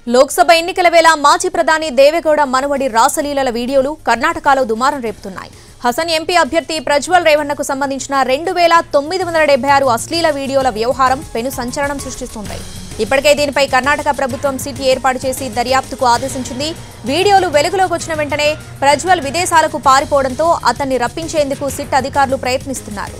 లోక్సభ ఎన్నికల వేళ మాజీ ప్రధాని దేవేగౌడ మనవడి రాసలీలల వీడియోలు కర్ణాటకలో దుమారం రేపుతున్నాయి హసన్ ఎంపీ అభ్యర్థి ప్రజ్వల్ రేవన్నకు సంబంధించిన రెండు వేల తొమ్మిది వందల డెబ్బై ఆరు అశ్లీల వీడియోల వ్యవహారం పెను సంచలనం సృష్టిస్తుంది ఇప్పటికే దీనిపై కర్ణాటక ప్రభుత్వం సిట్ ఏర్పాటు చేసి దర్యాప్తుకు ఆదేశించింది వీడియోలు వెలుగులోకి వచ్చిన వెంటనే ప్రజ్వల్ విదేశాలకు పారిపోవడంతో అతన్ని రప్పించేందుకు సిట్ అధికారులు ప్రయత్నిస్తున్నారు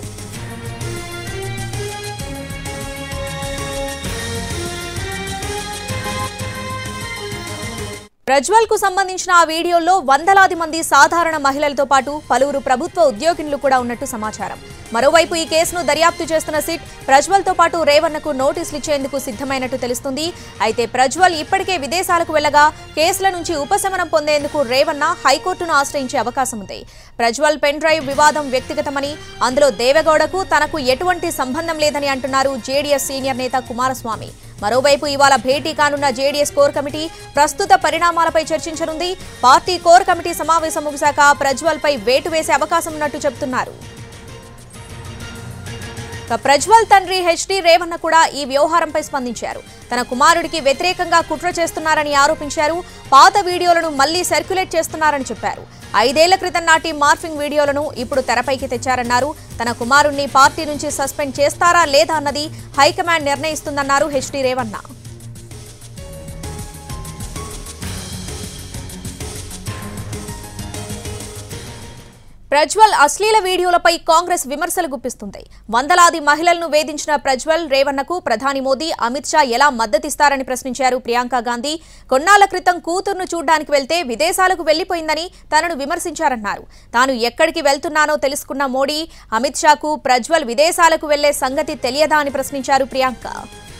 ప్రజ్వల్ కు సంబంధించిన ఆ వీడియోల్లో వందలాది మంది సాధారణ మహిళలతో పాటు పలువురు ప్రభుత్వ ఉద్యోగినులు కూడా ఉన్నట్టు సమాచారం మరోవైపు ఈ కేసును దర్యాప్తు చేస్తున్న సిట్ ప్రజ్వల్ తో పాటు రేవన్నకు నోటీసులు ఇచ్చేందుకు సిద్ధమైనట్టు తెలుస్తుంది అయితే ప్రజ్వల్ ఇప్పటికే విదేశాలకు వెళ్లగా కేసుల నుంచి ఉపశమనం పొందేందుకు రేవన్న హైకోర్టును ఆశ్రయించే అవకాశం ఉంది ప్రజ్వల్ పెన్ డ్రైవ్ వివాదం వ్యక్తిగతమని అందులో దేవగౌడకు తనకు ఎటువంటి సంబంధం లేదని అంటున్నారు జేడీఎస్ సీనియర్ నేత కుమారస్వామి మరోవైపు ఇవాళ భేటీ కానున్న జేడీఎస్ కోర్ కమిటీ ప్రస్తుత పరిణామాలపై చర్చించనుంది పార్టీ కోర్ కమిటీ సమావేశం ముగిశాక ప్రజ్వల్ పై వేటు వేసే అవకాశం ఉన్నట్టు చెబుతున్నారు ఇక ప్రజ్వల్ తండ్రి హెచ్డి రేవన్న కూడా ఈ వ్యవహారంపై స్పందించారు తన కుమారుడికి వ్యతిరేకంగా కుట్ర చేస్తున్నారని ఆరోపించారు పాత వీడియోలను మళ్లీ సర్క్యులేట్ చేస్తున్నారని చెప్పారు ఐదేళ్ల క్రితం నాటి మార్ఫింగ్ వీడియోలను ఇప్పుడు తెరపైకి తెచ్చారన్నారు తన కుమారుణ్ణి పార్టీ నుంచి సస్పెండ్ చేస్తారా లేదా అన్నది హైకమాండ్ నిర్ణయిస్తుందన్నారు హెచ్డి రేవన్న ప్రజ్వల్ అశ్లీల వీడియోలపై కాంగ్రెస్ విమర్శలు గుప్పిస్తుంది వందలాది మహిళలను వేధించిన ప్రజ్వల్ రేవన్నకు ప్రధాని మోదీ అమిత్ షా ఎలా మద్దతిస్తారని ప్రశ్నించారు ప్రియాంక గాంధీ కొన్నాళ్ల క్రితం కూతుర్ను చూడ్డానికి వెళ్తే విదేశాలకు వెళ్లిపోయిందని తనను విమర్శించారన్నారు తాను ఎక్కడికి వెళ్తున్నానో తెలుసుకున్న మోడీ అమిత్ షాకు ప్రజ్వల్ విదేశాలకు వెళ్లే సంగతి తెలియదా అని ప్రశ్నించారు ప్రియాంక